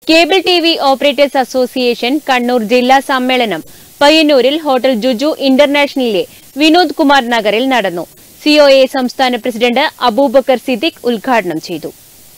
cable T V operators association Kannur ജില്ലാ സമ്മേളനം പയ്യന്നൂരിൽ ഹോട്ടൽ ജുജു ഇന്റർനാഷണലിലെ വിനോദ് കുമാർ നഗറിൽ നടന്നു സിഒഎ സംസ്ഥാന പ്രസിഡന്റ് അബൂബക്കർ സിദ്ദിഖ് ഉദ്ഘാടനം ചെയ്തു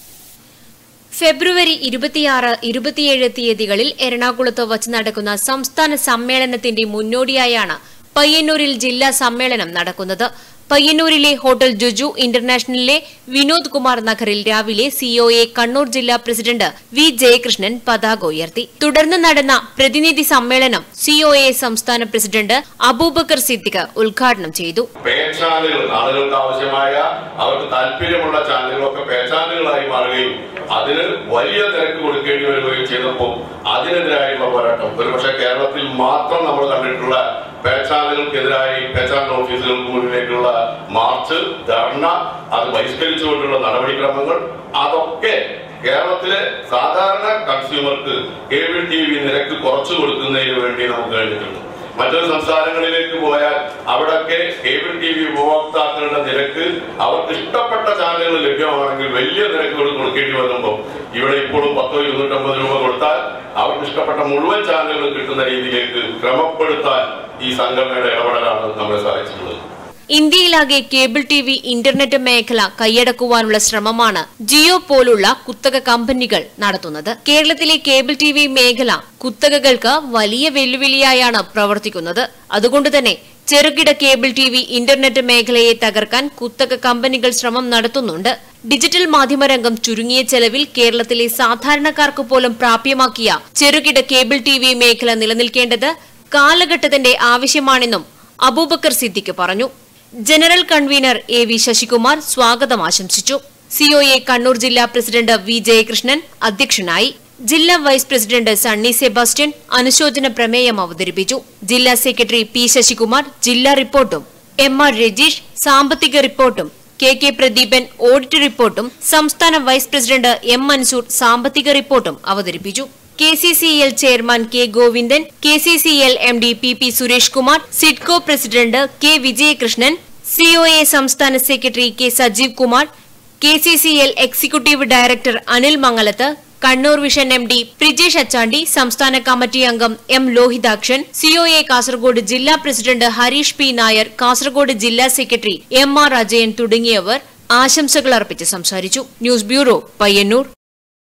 ഫെബ്രുവരി ഇരുപത്തിയാറ് ഇരുപത്തിയേഴ് തീയതികളിൽ എറണാകുളത്ത് വച്ച് നടക്കുന്ന സംസ്ഥാന സമ്മേളനത്തിന്റെ മുന്നോടിയായാണ് പയ്യന്നൂരിൽ ജില്ലാ സമ്മേളനം നടക്കുന്നത് പയ്യന്നൂരിലെ ഹോട്ടൽ ജുജു ഇന്റർനാഷണലിലെ വിനോദ് കുമാർ നഗറിൽ രാവിലെ സിഒഎ കണ്ണൂർ ജില്ലാ പ്രസിഡന്റ് വി ജയകൃഷ്ണൻ പതാക ഉയർത്തി തുടർന്ന് നടന്ന പ്രതിനിധി സമ്മേളനം സിഒഎ സംസ്ഥാന പ്രസിഡന്റ് അബൂബക്കർ സിദ്ദിഖ് ഉദ്ഘാടനം ചെയ്തു പേ ചാനലുകൾ ആളുകൾക്ക് ആവശ്യമായ അവർക്ക് താല്പര്യമുള്ള ചാനലുകളൊക്കെ പേ ചാനലുകളായി മാറുകയും അതിന് വലിയ തിരക്ക് കൊടുക്കേണ്ടി വരികയും ചെയ്തപ്പോൾ അതിനെതിരായിട്ടുള്ള പോരാട്ടം ഒരുപക്ഷെ കേരളത്തിൽ മാത്രം നമ്മൾ കണ്ടിട്ടുള്ള പേ ചാനലുകൾക്കെതിരായി പേ ചാനൽ ഓഫീസുകൾക്ക് മുന്നിലേക്കുള്ള മാർച്ച് ധർണ അത് ബഹിഷ്കരിച്ചുകൊണ്ടുള്ള നടപടിക്രമങ്ങൾ അതൊക്കെ കേരളത്തിലെ സാധാരണ കൺസ്യൂമർക്ക് കേബിൾ ടി വി നിരക്ക് കുറച്ചു കൊടുക്കുന്നതിന് വേണ്ടി നമുക്ക് കഴിഞ്ഞിട്ടുണ്ട് മറ്റൊരു സംസ്ഥാനങ്ങളിലേക്ക് പോയാൽ അവിടൊക്കെ കേബിൾ ടി വി ഉപഭോക്താക്കളുടെ നിരക്ക് അവർക്ക് ഇഷ്ടപ്പെട്ട ചാനലുകൾ ലഭ്യമാണെങ്കിൽ വലിയ നിരക്കുകൾ കൊടുക്കേണ്ടി വരുമ്പോൾ ഇവിടെ ഇപ്പോഴും പത്തോ ഇരുന്നൂറ്റമ്പത് രൂപ കൊടുത്താൽ അവർക്ക് ഇഷ്ടപ്പെട്ട മുഴുവൻ ചാനലുകൾ കിട്ടുന്ന രീതിയിലേക്ക് ക്രമപ്പെടുത്താൻ ഈ സംഘടനയുടെ ഇടപെടലാണ് നമ്മളെ സാധിച്ചിട്ടുള്ളത് ഇന്ത്യയിലാകെ കേബിൾ ടി വി ഇന്റർനെറ്റ് മേഖല കൈയടക്കുവാനുള്ള ശ്രമമാണ് ജിയോ പോലുള്ള കുത്തക കമ്പനികൾ നടത്തുന്നത് കേരളത്തിലെ കേബിൾ ടി വി മേഖല കുത്തകകൾക്ക് വലിയ വെല്ലുവിളിയായാണ് പ്രവർത്തിക്കുന്നത് അതുകൊണ്ട് തന്നെ ചെറുകിട കേബിൾ ടി വി ഇന്റർനെറ്റ് മേഖലയെ തകർക്കാൻ കുത്തക കമ്പനികൾ ശ്രമം നടത്തുന്നുണ്ട് ഡിജിറ്റൽ മാധ്യമരംഗം ചുരുങ്ങിയ ചെലവിൽ കേരളത്തിലെ സാധാരണക്കാർക്ക് പോലും പ്രാപ്യമാക്കിയ ചെറുകിട കേബിൾ ടി വി മേഖല നിലനിൽക്കേണ്ടത് കാലഘട്ടത്തിന്റെ ആവശ്യമാണെന്നും അബൂബക്കർ സിദ്ദിഖ് പറഞ്ഞു general convener A V Sasikumar സ്വാഗതം ആശംസിച്ചു സിഒഎ കണ്ണൂർ ജില്ലാ പ്രസിഡന്റ് വി ജയകൃഷ്ണൻ അധ്യക്ഷനായി ജില്ലാ വൈസ് പ്രസിഡന്റ് സണ്ണി സെബാസ്റ്റ്യൻ അനുശോചന പ്രമേയം അവതരിപ്പിച്ചു ജില്ലാ സെക്രട്ടറി പി ശശികുമാർ ജില്ലാ റിപ്പോർട്ടും എം ആർ രജീഷ് സാമ്പത്തിക റിപ്പോർട്ടും കെ കെ പ്രദീപൻ ഓഡിറ്റ് റിപ്പോർട്ടും സംസ്ഥാന വൈസ് പ്രസിഡന്റ് എം മൻസൂർ സാമ്പത്തിക റിപ്പോർട്ടും അവതരിപ്പിച്ചു K C C L chairman K Govindan K C C L M D P P Suresh Kumar SIDCO president K Vijayakrishnan COA സംസ്ഥാന secretary K Sajeev Kumar K C C L executive director Anil Mangalath Kannur vision M D Prijesh Achandi സംസ്ഥാന committee അംഗം M Lohithakshan COA Kasaragod ജില്ലാ president Harish P Nair Kasaragod ജില്ലാ secretary M R Ajayan തുടങ്ങിയവർ ആശംസകൾ അർപ്പിച്ച് സംസാരിച്ചു news bureau Payyanur